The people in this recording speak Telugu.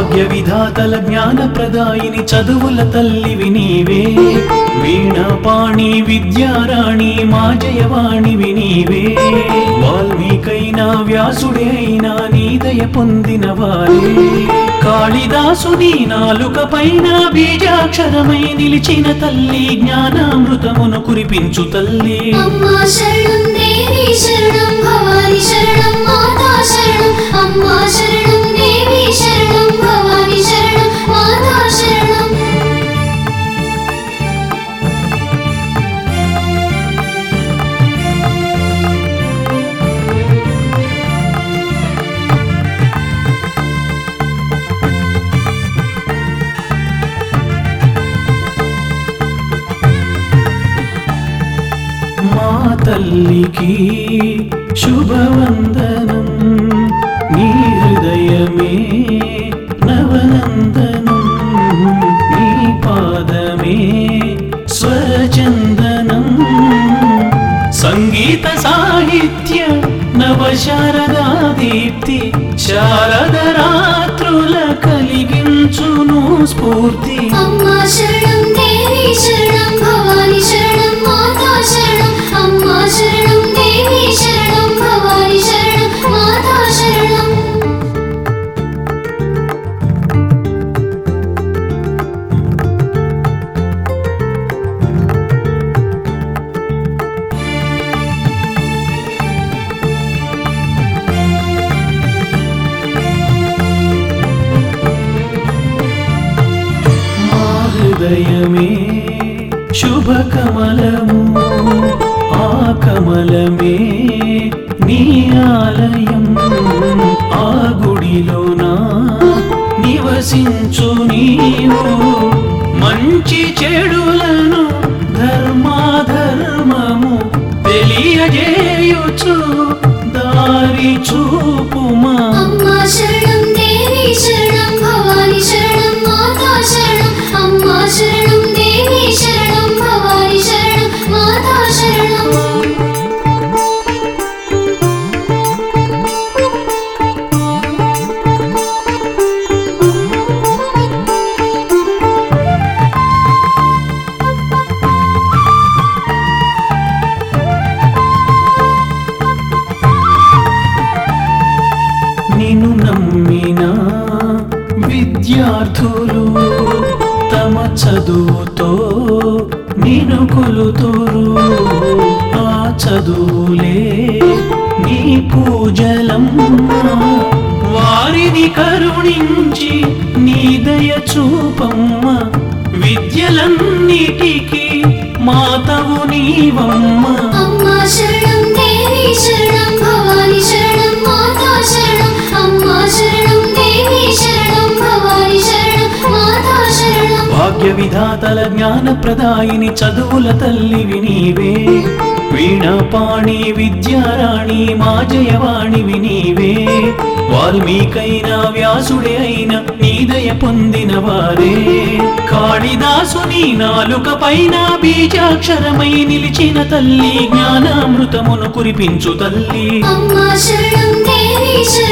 భాగ్య విధాతల జ్ఞాన ప్రదాయిని చదువుల తల్లివి నీవే వీణాపాణి విద్యారాణి మా జయవాణివి నీవే వాల్మీకైనా వ్యాసుడే అయినా నీ దయ పొందిన వారే కాళిదాసుని నాలుక పైన బీజాక్షరమై నిలిచిన తల్లి జ్ఞానామృతమును కురిపించు తల్లి అమ్మా శరణం దేవి శరణం భవాని శరణం మాతా శరణం అమ్మా శరణం దేవి శరణం భవాని శరణం మాతా శరణం మా తల్లికి శుభవందనం నీ హృదయమే నవనందనం నీ పాదమే స్వరచందనం సంగీత సాహిత్య నవశారదా దీప్తి శారద రాత్రుల కలిగించును స్ఫూర్తి అమ్మా శరణం దేవి శరణం భవాని శరణం మాతా శరణం అమ్మా శరణం దేవి శరణం భవాని శరణం మాతా శరణం మా హృదయమే శుభ కమలము ఆ కమలమే నీ ఆలయం ఆ గుడిలోనా నివసించు నీవు మంచి చెడులను ధర్మాధర్మము తెలియజేయుచు దారి చూపుమా అమ్మా శరణం దేవి శరణం భవాని శరణం మాతా శరణం అమ్మా శరణం దేవి శరణం భవాని శరణం మాతా శరణం నిన్ను నమ్మిన విద్యార్థులు తమ చదువుతో నిన్ను కొలుతురు ఆ చదువులే నీ పూజలమ్మ వారిని కరుణించి నీ దయ చూపమ్మ విద్యలన్నిటికీ మాతవు నీవమ్మ అమ్మా శరణం దేవి శరణం భవాని శరణం మాతా శరణం అమ్మా శరణం దేవి శరణం భవాని శరణం మాతా శరణం భాగ్య విధాతల జ్ఞాన ప్రదాయిని చదువుల తల్లివి నీవే వీణాపాణి విద్యారాణి మా జయవాణివి నీవే వాల్మీకైనా వ్యాసుడే అయిన నీదయ పొందిన వారే కాళిదాసుని నాలుక పైన బీజాక్షరమై నిలిచిన తల్లి జ్ఞానామృతమును కురిపించు తల్లి అమ్మా శరణం దేవి శరణం